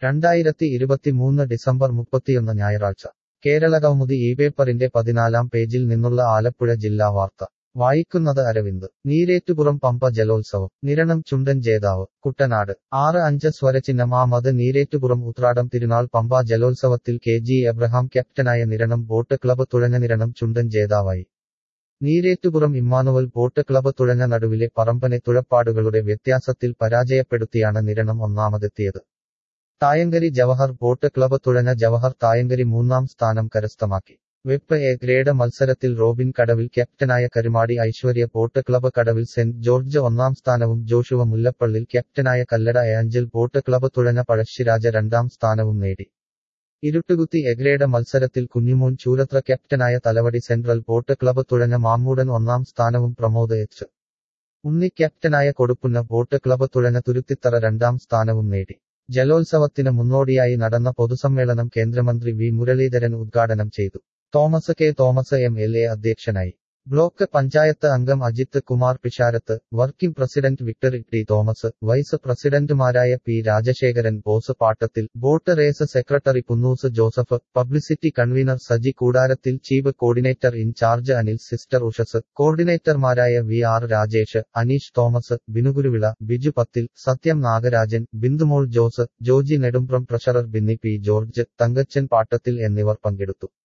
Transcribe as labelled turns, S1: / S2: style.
S1: രണ്ടായിരത്തി ഇരുപത്തിമൂന്ന് ഡിസംബർ മുപ്പത്തിയൊന്ന് ഞായറാഴ്ച കേരളകൗമുദി ഈ പേപ്പറിന്റെ പതിനാലാം പേജിൽ നിന്നുള്ള ആലപ്പുഴ ജില്ലാ വാർത്ത വായിക്കുന്നത് അരവിന്ദ് നീരേറ്റുപുറം പമ്പ ജലോത്സവം നിരണം ചുണ്ടൻ ജേതാവ് കുട്ടനാട് ആറ് അഞ്ച് സ്വരചിഹ്നമാമത് നീരേറ്റുപുറം ഉത്രാടം തിരുനാൾ പമ്പ ജലോത്സവത്തിൽ കെ ജി എബ്രഹാം ക്യാപ്റ്റനായ നിരണം ബോട്ട് ക്ലബ്ബ് തുഴഞ്ഞ നിരണം ചുണ്ടൻ ജേതാവായി നീരേറ്റുപുറം ഇമ്മാനുവൽ ബോട്ട് ക്ലബ്ബ് തുഴഞ്ഞ നടുവിലെ പറമ്പനെ തുഴപ്പാടുകളുടെ വ്യത്യാസത്തിൽ പരാജയപ്പെടുത്തിയാണ് നിരണം ഒന്നാമതെത്തിയത് തായങ്കരി ജവഹർ ബോട്ട് ക്ലബ്ബ് തുഴഞ്ഞ ജവഹർ തായങ്കരി മൂന്നാം സ്ഥാനം കരസ്ഥമാക്കി വെപ്പ് എ ഗ്രേഡ് മത്സരത്തിൽ റോബിൻ കടവിൽ ക്യാപ്റ്റനായ Karumadi Aishwarya boat club Kadavil saint George ഒന്നാം സ്ഥാനവും ജോഷുവ മുല്ലപ്പള്ളിൽ ക്യാപ്റ്റനായ കല്ലട ഏഞ്ചൽ ബോട്ട് ക്ലബ്ബ് തുഴഞ്ഞ പഴശ്ശിരാജ രണ്ടാം സ്ഥാനവും നേടി ഇരുട്ടുകുത്തി എഗ്രേഡ് മത്സരത്തിൽ കുഞ്ഞിമോൻ ചൂരത്ര ക്യാപ്റ്റനായ തലവടി സെൻട്രൽ ബോട്ട് ക്ലബ്ബ് തുഴഞ്ഞ മാമ്മൂടൻ ഒന്നാം സ്ഥാനവും പ്രമോദ് എച്ച് ഉണ്ണി ക്യാപ്റ്റനായ കൊടുപ്പുന്ന ബോട്ട് ക്ലബ്ബ് തുഴഞ്ഞ തുരുത്തിത്തറ രണ്ടാം സ്ഥാനവും നേടി ജലോത്സവത്തിന് മുന്നോടിയായി നടന്ന പൊതുസമ്മേളനം കേന്ദ്രമന്ത്രി വി മുരളീധരൻ ഉദ്ഘാടനം ചെയ്തു Thomas K Thomas M L A അധ്യക്ഷനായി ബ്ലോക്ക് പഞ്ചായത്ത് അംഗം Ajith Kumar Pisharath working president Victor T Thomas vice പ്രസിഡന്റുമാരായ P Rajasekharan Bose Pattathil boat race secretary Kunnoos Joseph publicity convener Saji Koodarathil chief coordinator in charge Anil sister Ushas കോർഡിനേറ്റർമാരായ V R Rajesh Aneesh Thomas Binuguruvila Biju Pathil Sathyam Nagarajan Bindumol Jose Joji Nedumpram treasurer Binny P George Thankachan Pattathil എന്നിവർ പങ്കെടുത്തു